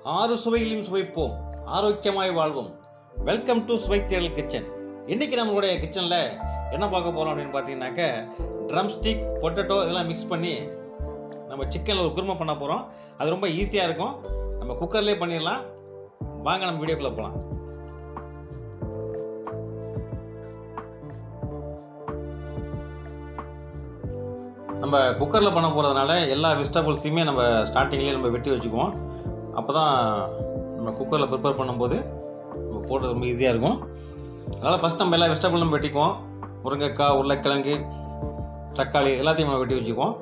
ஆறு சுவையிலும் சுவைப்போம் ஆரோக்கியமாய் வாழ்வோம் welcome to சுவை தேடல் கிச்சன் இன்றைக்கி நம்மளுடைய கிச்சனில் என்ன பார்க்க போகிறோம் அப்படின்னு பார்த்தீங்கன்னாக்க ட்ரம் ஸ்டிக் பொட்டேட்டோ இதெல்லாம் மிக்ஸ் பண்ணி நம்ம சிக்கனில் ஒரு குருமா பண்ண போகிறோம் அது ரொம்ப ஈஸியாக இருக்கும் நம்ம குக்கர்லேயே பண்ணிடலாம் வாங்க நம்ம வீடியோக்குள்ளே போகலாம் நம்ம குக்கரில் பண்ண போகிறதுனால எல்லா வெஜிடபிள்ஸையுமே நம்ம ஸ்டார்டிங்லேயே நம்ம வெட்டி வச்சுக்குவோம் அப்போ தான் நம்ம குக்கரில் ப்ரிப்பேர் பண்ணும்போது நம்ம போடுறது ரொம்ப ஈஸியாக இருக்கும் அதனால் ஃபஸ்ட் நம்ம எல்லா வெஜிடபிளும் வெட்டிக்குவோம் முருங்கைக்காய் உருளைக்கிழங்கு தக்காளி எல்லாத்தையும் நம்ம வெட்டி வச்சுக்குவோம்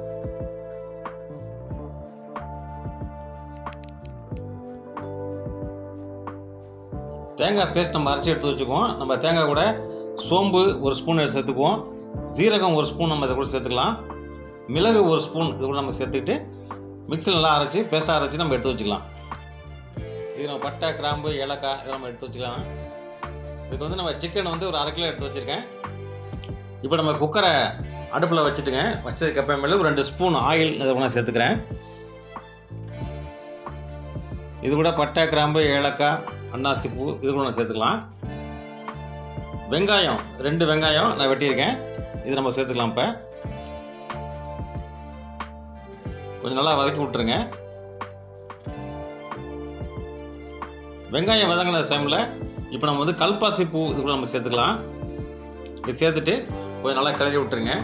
தேங்காய் பேஸ்ட் நம்ம அரைச்சி எடுத்து வச்சுக்குவோம் நம்ம தேங்காய் கூட சோம்பு ஒரு ஸ்பூன் சேர்த்துக்குவோம் ஜீரகம் ஒரு ஸ்பூன் நம்ம இதை கூட சேர்த்துக்கலாம் மிளகு ஒரு ஸ்பூன் இது கூட நம்ம சேர்த்துக்கிட்டு மிக்சியில் நல்லா அரைச்சி பேஸ்ட்டாக அரைச்சி நம்ம எடுத்து வச்சுக்கலாம் இது நம்ம பட்டை கிராம்பு ஏலக்காய் இதெல்லாம் நம்ம எடுத்து வச்சுக்கலாம் இதுக்கு வந்து நம்ம சிக்கன் வந்து ஒரு அரை கிலோ எடுத்து வச்சுருக்கேன் இப்போ நம்ம குக்கரை அடுப்பில் வச்சுட்டுங்க வச்சதுக்கு அப்புறமேல ஒரு ரெண்டு ஸ்பூன் ஆயில் இதை கூட நான் சேர்த்துக்கிறேன் இது கூட பட்டை கிராம்பு ஏலக்காய் அன்னாசி பூ இது கூட நான் சேர்த்துக்கலாம் வெங்காயம் ரெண்டு வெங்காயம் நான் வெட்டியிருக்கேன் இது நம்ம சேர்த்துக்கலாம் இப்போ கொஞ்சம் நல்லா வதக்கி விட்டுருங்க வெங்காயம் வதங்கின டைமில் இப்போ நம்ம வந்து கல்பாசி பூ இது கூட நம்ம சேர்த்துக்கலாம் இது சேர்த்துட்டு கொஞ்சம் நல்லா கிளறி விட்டுருங்க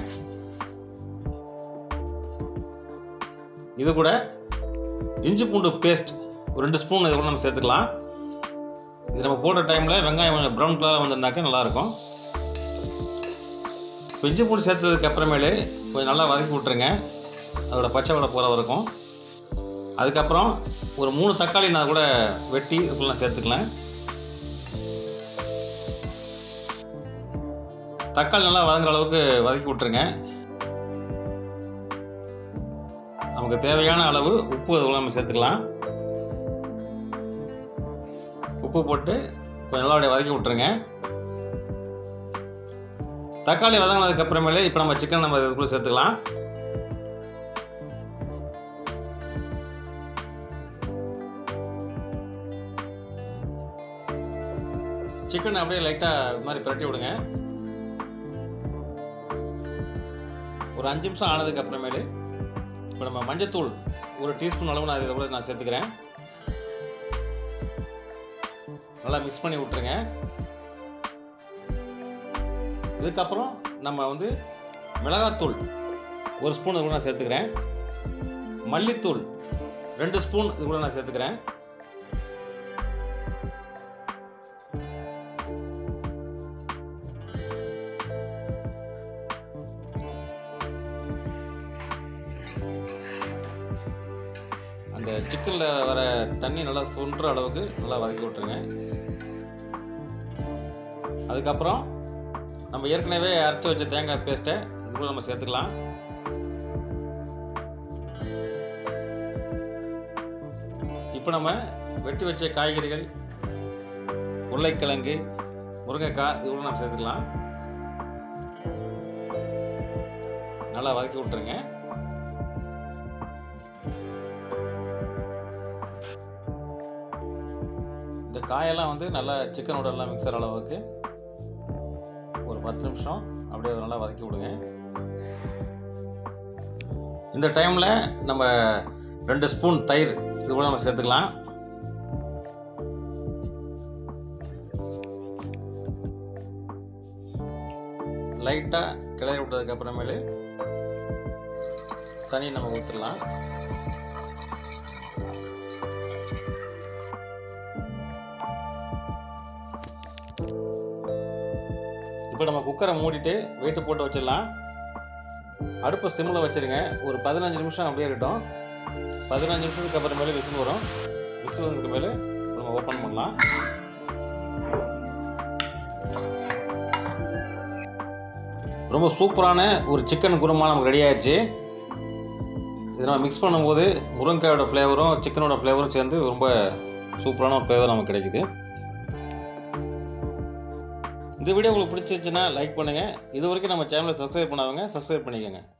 இது கூட இஞ்சி பூண்டு பேஸ்ட் ஒரு ரெண்டு ஸ்பூன் இது கூட நம்ம சேர்த்துக்கலாம் இது நம்ம போடுற டைமில் வெங்காயம் கொஞ்சம் ப்ரௌன் கலராக வந்திருந்தாக்க நல்லாயிருக்கும் இப்போ இஞ்சி பூண்டு சேர்த்ததுக்கு அப்புறமேலு கொஞ்சம் நல்லா வதக்கி விட்டுருங்க அதோட பச்சை வடை போகிற வரைக்கும் அதுக்கப்புறம் ஒரு மூணு தக்காளி நான் கூட வெட்டி இதுக்குள்ள நான் சேர்த்துக்கலாம் தக்காளி நல்லா வதங்குற அளவுக்கு வதக்கி விட்டுருங்க நமக்கு தேவையான அளவு உப்பு இதுக்குள்ள நம்ம சேர்த்துக்கலாம் உப்பு போட்டு கொஞ்சம் நல்லா அப்படியே வதக்கி விட்டுருங்க தக்காளி வதங்கினதுக்கு அப்புறமேலே இப்போ நம்ம சிக்கன் நம்ம இதுக்குள்ளே சேர்த்துக்கலாம் சிக்கன் அப்படியே லைட்டாக இது மாதிரி பிரட்டி விடுங்க ஒரு அஞ்சு நிமிஷம் ஆனதுக்கு அப்புறமேலு இப்போ நம்ம மஞ்சத்தூள் ஒரு டீஸ்பூன் அளவு நான் இதை கூட நான் சேர்த்துக்கிறேன் நல்லா மிக்ஸ் பண்ணி விட்டுருங்க இதுக்கப்புறம் நம்ம வந்து மிளகாத்தூள் ஒரு ஸ்பூன் இது கூட நான் சேர்த்துக்கிறேன் மல்லித்தூள் ரெண்டு ஸ்பூன் இது கூட நான் சேர்த்துக்கிறேன் அந்த சிக்கனில் வர தண்ணி நல்லா சுன்ற அளவுக்கு நல்லா வதக்கி விட்டுருங்க அதுக்கப்புறம் நம்ம ஏற்கனவே அரைச்சி வச்ச தேங்காய் பேஸ்ட்டை இது கூட நம்ம சேர்த்துக்கலாம் இப்போ நம்ம வெட்டி வச்ச காய்கறிகள் உருளைக்கிழங்கு முருங்கைக்காய் இது கூட நம்ம சேர்த்துக்கலாம் நல்லா வதக்கி விட்டுருங்க இந்த காயெல்லாம் வந்து நல்லா சிக்கனோட எல்லாம் மிக்சர் அளவுக்கு ஒரு பத்து நிமிஷம் அப்படியே நல்லா வதக்கி விடுங்க இந்த டைமில் நம்ம ரெண்டு ஸ்பூன் தயிர் இது கூட நம்ம சேர்த்துக்கலாம் லைட்டாக கிளறி விட்டதுக்கு அப்புறமேலு தண்ணி நம்ம ஊற்றிடலாம் இப்போ நம்ம குக்கரை மூடிட்டு வெயிட்டு போட்டு வச்சிடலாம் அடுப்பை சிம்மில் வச்சுருங்க ஒரு பதினஞ்சு நிமிஷம் அப்படியே இருக்கட்டும் பதினஞ்சு நிமிஷத்துக்கு அப்புறமேலே விசில் வரும் விசில் வந்ததுக்கு மேலே நம்ம ஓப்பன் பண்ணலாம் ரொம்ப சூப்பரான ஒரு சிக்கன் குருமா நமக்கு ரெடி ஆயிடுச்சு இதை நம்ம மிக்ஸ் பண்ணும்போது முருங்கையோட ஃப்ளேவரும் சிக்கனோட ஃப்ளேவரும் சேர்ந்து ரொம்ப சூப்பரான ஒரு ஃப்ளேவர் நமக்கு கிடைக்குது இந்த வீடியோ உங்களுக்கு பிடிச்சிருச்சுன்னா லைக் பண்ணுங்கள் இது வரைக்கும் நம்ம சேனலை சப்ஸ்கிரைப் பண்ணாதவங்க சப்ஸ்கிரைப் பண்ணிக்கோங்க